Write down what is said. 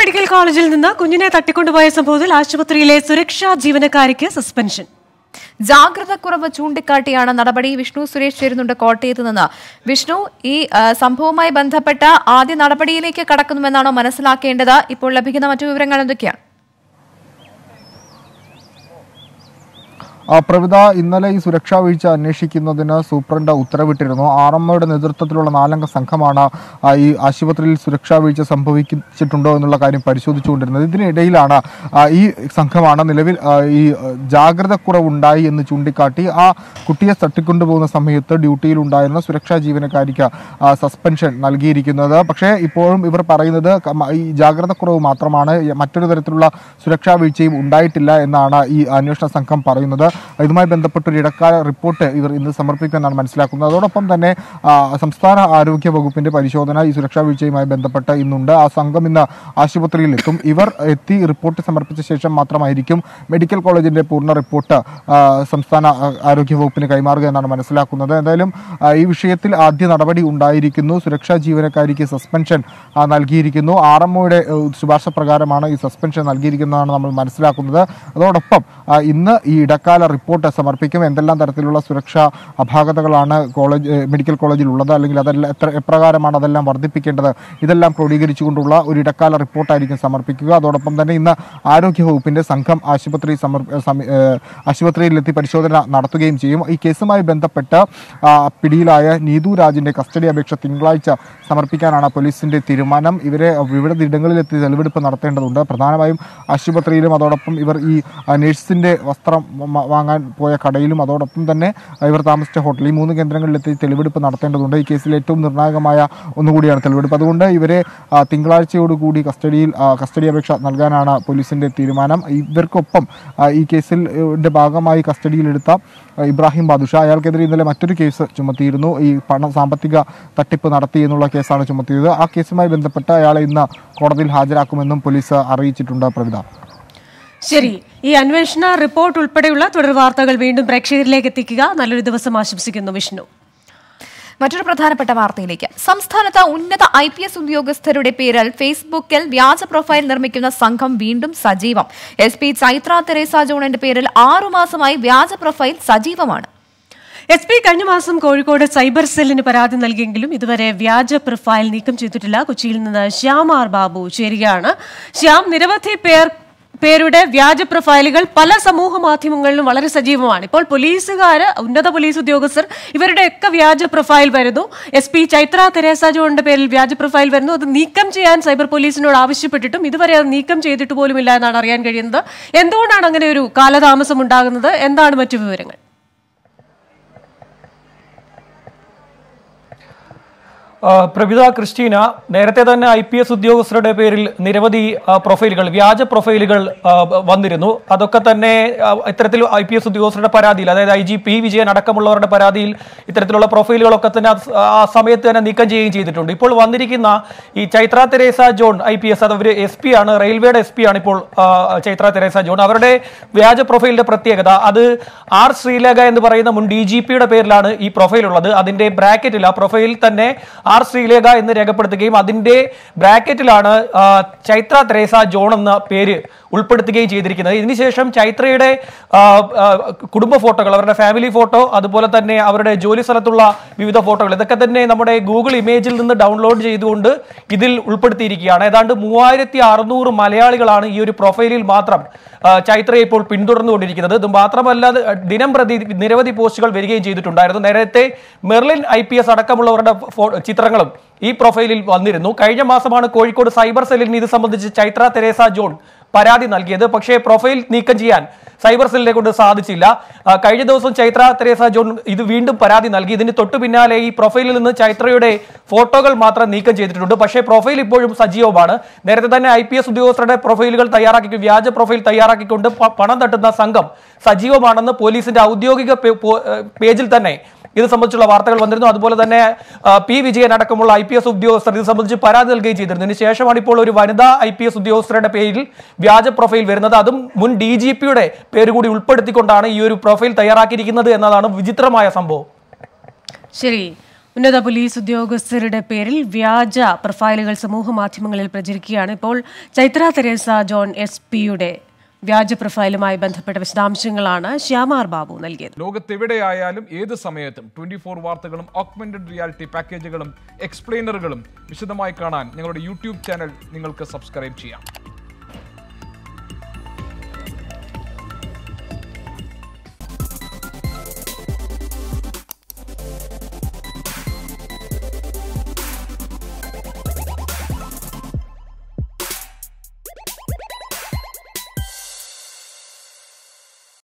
medical കോളേജിൽ നിന്ന് കുഞ്ഞിനെ തട്ടിക്കൊണ്ടുപോയ സംഭവത്തിൽ ആശുപത്രിയിലെ സുരക്ഷാ ജീവനക്കാരിക്ക് സസ്പെൻഷൻ ജാഗ്രതക്കുറവ് ചൂണ്ടിക്കാട്ടിയാണ് നടപടി വിഷ്ണു സുരേഷ് ചേരുന്നുണ്ട് കോട്ടയത്ത് നിന്ന് വിഷ്ണു ഈ ആ, സംഭവവുമായി ബന്ധപ്പെട്ട ആദ്യ നടപടിയിലേക്ക് കടക്കുന്നുവെന്നാണോ മനസ്സിലാക്കേണ്ടത് ഇപ്പോൾ ലഭിക്കുന്ന മറ്റു വിവരങ്ങൾ എന്തൊക്കെയാണ് ആ, പ്രവിത ഇന്നലെ ഈ സുരക്ഷാ വീഴ്ച അന്വേഷിക്കുന്നതിന് സൂപ്രണ്ട് ഉത്തരവിട്ടിരുന്നു ആർ എം ഒയുടെ നേതൃത്വത്തിലുള്ള നാലംഗ സംഘമാണ് ആ, ഈ ആശുപത്രിയിൽ സുരക്ഷാ വീഴ്ച സംഭവിച്ചിട്ടുണ്ടോ എന്നുള്ള കാര്യം പരിശോധിച്ചുകൊണ്ടിരുന്നത് ഇതിനിടയിലാണ് ആ, ഈ സംഘമാണ് നിലവിൽ ആ, ഈ ആ, ജാഗ്രത കുറവുണ്ടായി എന്ന് ചൂണ്ടിക്കാട്ടി ആ കുട്ടിയെ തട്ടിക്കൊണ്ടുപോകുന്ന സമയത്ത് ഡ്യൂട്ടിയിൽ ഉണ്ടായിരുന്ന സുരക്ഷാ ജീവനക്കാരിക്ക് ആ, സസ്പെൻഷൻ നൽകിയിരിക്കുന്നത് പക്ഷേ ഇപ്പോഴും ഇവർ പറയുന്നത് ക- മ- ഈ ജാഗ്രത കുറവ് മാത്രമാണ് മറ്റൊരു തരത്തിലുള്ള സുരക്ഷാ വീഴ്ചയും ഉണ്ടായിട്ടില്ല എന്നാണ് ഈ അന്വേഷണ സംഘം പറയുന്നത് ഇതുമായി ബന്ധപ്പെട്ട ഒരു ഇടക്കാല റിപ്പോർട്ട് ഇവർ ഇന്ന് സമർപ്പിക്കുമെന്നാണ് മനസ്സിലാക്കുന്നത് അതോടൊപ്പം തന്നെ ആ, സംസ്ഥാന ആരോഗ്യ വകുപ്പിന്റെ പരിശോധന ഈ സുരക്ഷാ വീഴ്ചയുമായി ബന്ധപ്പെട്ട് ഇന്നുണ്ട് ആ സംഘം ഇന്ന് ആശുപത്രിയിൽ എത്തും ഇവർ എത്തി റിപ്പോർട്ട് സമർപ്പിച്ച ശേഷം മാത്രമായിരിക്കും മെഡിക്കൽ കോളേജിന്റെ പൂർണ്ണ റിപ്പോർട്ട് ആ, സംസ്ഥാന ആ, ആരോഗ്യ വകുപ്പിന് കൈമാറുക എന്നാണ് മനസ്സിലാക്കുന്നത് എന്തായാലും ആ, ഈ വിഷയത്തിൽ ആദ്യ നടപടി ഉണ്ടായിരിക്കുന്നു സുരക്ഷാ ജീവനക്കാരിക്ക് സസ്പെൻഷൻ ആ, നൽകിയിരിക്കുന്നു ആർ എം ഒയുടെ ശുപാർശ പ്രകാരമാണ് ഈ സസ്പെൻഷൻ നൽകിയിരിക്കുന്നതാണ് നമ്മൾ മനസ്സിലാക്കുന്നത് അതോടൊപ്പം ആ, ഇന്ന് ഈ ഇടക്കാല റിപ്പോർട്ട് സമർപ്പിക്കും എന്തെല്ലാം തരത്തിലുള്ള സുരക്ഷാ അപാകതകളാണ് കോളേജ് ഏഹ്, മെഡിക്കൽ കോളേജിൽ ഉള്ളത് അല്ലെങ്കിൽ അതെല്ലാം എത്ര എപ്രകാരമാണ് അതെല്ലാം വർദ്ധിപ്പിക്കേണ്ടത് ഇതെല്ലാം ക്രോഡീകരിച്ചുകൊണ്ടുള്ള ഒരു ഇടക്കാല റിപ്പോർട്ടായിരിക്കും സമർപ്പിക്കുക അതോടൊപ്പം തന്നെ ഇന്ന് ആരോഗ്യ വകുപ്പിന്റെ സംഘം ആശുപത്രി സമർ സമി- ഏഹ്, ആശുപത്രിയിലെത്തി പരിശോധന നടത്തുകയും ചെയ്യും ഈ കേസുമായി ബന്ധപ്പെട്ട് ആ, പിടിയിലായ നീതു രാജിന്റെ കസ്റ്റഡി അപേക്ഷ തിങ്കളാഴ്ച സമർപ്പിക്കാനാണ് പോലീസിന്റെ തീരുമാനം ഇവരെ വിവിധ ഇടങ്ങളിലെത്തി തെളിവെടുപ്പ് നടത്തേണ്ടതുണ്ട് പ്രധാനമായും ആശുപത്രിയിലും അതോടൊപ്പം ഇവർ ഈ ആ, നഴ്സിന്റെ വസ്ത്രം മ- വാങ്ങാൻ പോയ കടയിലും അതോടൊപ്പം തന്നെ ഇവർ താമസിച്ച ഹോട്ടലിൽ ഈ മൂന്ന് കേന്ദ്രങ്ങളിലെത്തി തെളിവെടുപ്പ് നടത്തേണ്ടതുണ്ട് ഈ കേസിൽ ഏറ്റവും നിർണായകമായ ഒന്നുകൂടിയാണ് തെളിവെടുപ്പ് അതുകൊണ്ട് ഇവരെ ആ, തിങ്കളാഴ്ചയോടുകൂടി കസ്റ്റഡിയിൽ ആ, കസ്റ്റഡി അപേക്ഷ നൽകാനാണ് പോലീസിന്റെ തീരുമാനം ഇവർക്കൊപ്പം ആ, ഈ കേസിൽ ന്റെ ഭാഗമായി കസ്റ്റഡിയിലെടുത്ത ആ, ഇബ്രാഹിം ബാദുഷ അയാൾക്കെതിരെ ഇന്നലെ മറ്റൊരു കേസ് ചുമത്തിയിരുന്നു ഈ പണ സാമ്പത്തിക തട്ടിപ്പ് നടത്തി എന്നുള്ള കേസാണ് ചുമത്തിയത് ആ കേസുമായി ബന്ധപ്പെട്ട് അയാളെ ഇന്ന് കോടതിയിൽ ഹാജരാക്കുമെന്നും പോലീസ് അറിയിച്ചിട്ടുണ്ട് പ്രവിധ ശരി ഈ അന്വേഷണ റിപ്പോർട്ട് ഉൾപ്പെടെയുള്ള തുടർ വാർത്തകൾ വീണ്ടും പ്രേക്ഷകരിലേക്ക് എത്തിക്കുക നല്ലൊരു ദിവസം ആശംസിക്കുന്നു വിഷ്ണു മറ്റൊരു പ്രധാനപ്പെട്ട വാർത്തയിലേക്ക് സംസ്ഥാനത്ത് ഉന്നത ഐ പി എസ് ഉദ്യോഗസ്ഥരുടെ പേരിൽ ഫേസ്ബുക്കിൽ വ്യാജ പ്രൊഫൈൽ നിർമ്മിക്കുന്ന സംഘം വീണ്ടും സജീവം എസ് പി ചൈത്ര തെരേസ ജോണിന്റെ പേരിൽ ആറുമാസമായി വ്യാജ പ്രൊഫൈൽ സജീവമാണ് എസ് പി കഴിഞ്ഞ മാസം കോഴിക്കോട് സൈബർ സെല്ലിന് പരാതി നൽകിയെങ്കിലും ഇതുവരെ വ്യാജ പ്രൊഫൈൽ നീക്കം ചെയ്തിട്ടില്ല കൊച്ചിയിൽ നിന്ന് ശ്യാം ആർ ബാബു ചേരുകയാണ് ശ്യാം നിരവധി പേർ പേരുടെ വ്യാജ പ്രൊഫൈലുകൾ പല സമൂഹ മാധ്യമങ്ങളിലും വളരെ സജീവമാണ് ഇപ്പോൾ പോലീസുകാർ ഉന്നത പോലീസ് ഉദ്യോഗസ്ഥർ ഇവരുടെയൊക്കെ വ്യാജ പ്രൊഫൈൽ വരുന്നു എസ് പി ചൈത്ര തെരേസ ജോണിന്റെ പേരിൽ വ്യാജ പ്രൊഫൈൽ വരുന്നു അത് നീക്കം ചെയ്യാൻ സൈബർ പോലീസിനോട് ആവശ്യപ്പെട്ടിട്ടും ഇതുവരെ അത് നീക്കം ചെയ്തിട്ട് പോലുമില്ല എന്നാണ് അറിയാൻ കഴിയുന്നത് എന്തുകൊണ്ടാണ് അങ്ങനെ ഒരു കാലതാമസം ഉണ്ടാകുന്നത് എന്താണ് മറ്റു വിവരങ്ങൾ ആ, പ്രവിത ക്രിസ്റ്റീന നേരത്തെ തന്നെ ഐ പി എസ് ഉദ്യോഗസ്ഥരുടെ പേരിൽ നിരവധി ആ, പ്രൊഫൈലുകൾ വ്യാജ പ്രൊഫൈലുകൾ ആ, വന്നിരുന്നു അതൊക്കെ തന്നെ ആ, ഇത്തരത്തിൽ ഐ പി എസ് ഉദ്യോഗസ്ഥരുടെ പരാതിയിൽ അതായത് ഐ ജി പി വിജയൻ അടക്കമുള്ളവരുടെ പരാതിയിൽ ഇത്തരത്തിലുള്ള പ്രൊഫൈലുകളൊക്കെ തന്നെ അത് ആ സമയത്ത് തന്നെ നീക്കം ചെയ്യുകയും ചെയ്തിട്ടുണ്ട് ഇപ്പോൾ വന്നിരിക്കുന്ന ഈ Chaithra Teresa John I P S അത് അവർ എസ് പി ആണ് റെയിൽവേയുടെ എസ് പി ആണ് ഇപ്പോൾ ആ, ചൈത്ര തെരേസ ജോൺ അവരുടെ വ്യാജ പ്രൊഫൈലിന്റെ പ്രത്യേകത അത് ആർ ശ്രീലേഖ എന്ന് പറയുന്ന മുൻ ഡി ജി പിയുടെ പേരിലാണ് ഈ പ്രൊഫൈൽ ഉള്ളത് അതിന്റെ ബ്രാക്കറ്റിൽ ആ പ്രൊഫൈലിൽ തന്നെ ആർ ശ്രീലേഖ എന്ന് രേഖപ്പെടുത്തുകയും അതിന്റെ ബ്രാക്കറ്റിലാണ് ആ, ചൈത്ര തെരേസ ജോൺ എന്ന പേര് ഉൾപ്പെടുത്തുകയും ചെയ്തിരിക്കുന്നത് ഇതിനുശേഷം ചൈത്രയുടെ ആ, ആ, കുടുംബ ഫോട്ടോകൾ അവരുടെ ഫാമിലി ഫോട്ടോ അതുപോലെ തന്നെ അവരുടെ ജോലി സ്ഥലത്തുള്ള വിവിധ ഫോട്ടോകൾ ഇതൊക്കെ തന്നെ നമ്മുടെ ഗൂഗിൾ ഇമേജിൽ നിന്ന് ഡൗൺലോഡ് ചെയ്തുകൊണ്ട് ഇതിൽ ഉൾപ്പെടുത്തിയിരിക്കുകയാണ് ഏതാണ്ട് മൂവായിരത്തി അറുന്നൂറ് മലയാളികളാണ് ഈ ഒരു പ്രൊഫൈലിൽ മാത്രം ആ, ചൈത്രയെ ഇപ്പോൾ പിന്തുടർന്നുകൊണ്ടിരിക്കുന്നത് ഇത് മാത്രമല്ല അത് ദിനം പ്രതി നിരവധി പോസ്റ്റുകൾ വരികയും ചെയ്തിട്ടുണ്ടായിരുന്നു നേരത്തെ മെർലിൻ ഐ പി എസ് അടക്കമുള്ളവരുടെ ഫോ- ചിത്രങ്ങളും ഈ പ്രൊഫൈലിൽ വന്നിരുന്നു കഴിഞ്ഞ മാസമാണ് കോഴിക്കോട് സൈബർ സെല്ലിന് ഇത് സംബന്ധിച്ച് ചൈത്ര തെരേസ ജോൺ പരാതി നൽകിയത് പക്ഷേ പ്രൊഫൈൽ നീക്കം ചെയ്യാൻ സൈബർ സെല്ലിനെ കൊണ്ട് സാധിച്ചില്ല ആ, കഴിഞ്ഞ ദിവസം ചൈത്ര തെരേസ ജോൺ ഇത് വീണ്ടും പരാതി നൽകി ഇതിന് തൊട്ടു പിന്നാലെ ഈ പ്രൊഫൈലിൽ നിന്ന് ചൈത്രയുടെ ഫോട്ടോകൾ മാത്രം നീക്കം ചെയ്തിട്ടുണ്ട് പക്ഷേ പ്രൊഫൈൽ ഇപ്പോഴും സജീവമാണ് നേരത്തെ തന്നെ ഐ പി എസ് ഉദ്യോഗസ്ഥരുടെ പ്രൊഫൈലുകൾ തയ്യാറാക്കി വ്യാജ പ്രൊഫൈൽ തയ്യാറാക്കിക്കൊണ്ട് പ- പണം തട്ടുന്ന സംഘം സജീവമാണെന്ന് പോലീസിന്റെ ഔദ്യോഗിക പേ- പോ- ഏഹ് പേജിൽ തന്നെ ഇത് സംബന്ധിച്ചുള്ള വാർത്തകൾ വന്നിരുന്നു അതുപോലെ തന്നെ ആ, പി വിജയൻ അടക്കമുള്ള ഐ പി എസ് ഉദ്യോഗസ്ഥർ ഇത് സംബന്ധിച്ച് പരാതി നൽകുകയും ചെയ്തിരുന്നു ഇതിന് ശേഷമാണ് ഇപ്പോൾ ഒരു വനിതാ ഐ പി എസ് ഉദ്യോഗസ്ഥരുടെ പേരിൽ വ്യാജ പ്രൊഫൈൽ വരുന്നത് അതും മുൻ ഡി ജി പിയുടെ പേര് കൂടി ഉൾപ്പെടുത്തിക്കൊണ്ടാണ് ഈ ഒരു പ്രൊഫൈൽ തയ്യാറാക്കിയിരിക്കുന്നത് എന്നതാണ് വിചിത്രമായ സംഭവം ശരി ഉന്നത പോലീസ് ഉദ്യോഗസ്ഥരുടെ പേരിൽ വ്യാജ പ്രൊഫൈലുകൾ സമൂഹ മാധ്യമങ്ങളിൽ പ്രചരിക്കുകയാണ് ഇപ്പോൾ ചൈത്ര തെരേസ ജോൺ എസ് പിയുടെ വ്യാജ പ്രൊഫൈലുമായി ബന്ധപ്പെട്ട വിശദാംശങ്ങളാണ് ശ്യാമാർ ബാബു നൽകിയത് ലോകത്തെവിടെയായാലും ഏത് സമയത്തും ട്വന്റി ഫോർ വാർത്തകളും ഓഗ്മെന്റഡ് റിയാലിറ്റി പാക്കേജുകളും എക്സ്പ്ലെയിനറുകളും വിശദമായി കാണാൻ ഞങ്ങളുടെ യൂട്യൂബ് ചാനൽ നിങ്ങൾക്ക് സബ്സ്ക്രൈബ് ചെയ്യാം